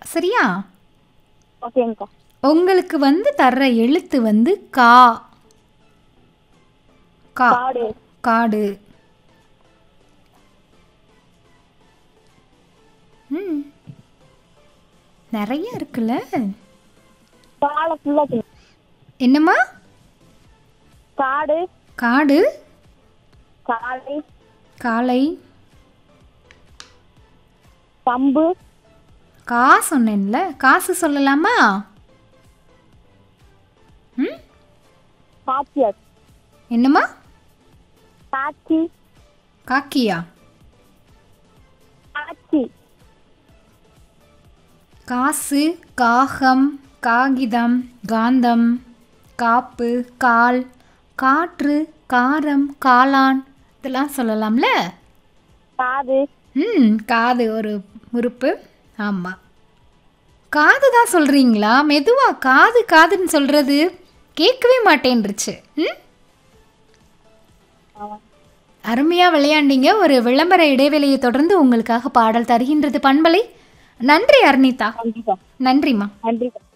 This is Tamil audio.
சரியா ஓகேங்கக்கா உங்களுக்கு வந்து தர்ற எழுத்து வந்து கா கா காடு காடு ம் நிறைய இருக்குல்ல காலை ஃபுல்லாக என்னம்மா காடு காடு காலை காளை கம்பு கா சொன்னேன்ல காசு சொல்லலாமா ம் காட்சியர் என்னம்மா காட்சி காக்கியா காட்சி காசு காகம் காகிதம் காந்தம் காப்பு கால் காற்று காரம் காளான் இதெல்லாம் சொல்லலாம்ல காது ம் காது ஒரு உறுப்பு ஆமாம் காது தான் சொல்கிறீங்களா மெதுவா காது காதுன்னு சொல்கிறது கேட்கவே மாட்டேன்ருச்சு ம் ஆமா. அருமையாக விளையாண்டீங்க ஒரு விளம்பர இடைவெளியை தொடர்ந்து உங்களுக்காக பாடல் தருகின்றது பண்பலை நன்றி அர்னிதா நன்றிக்கா நன்றிம்மா நன்றிக்கா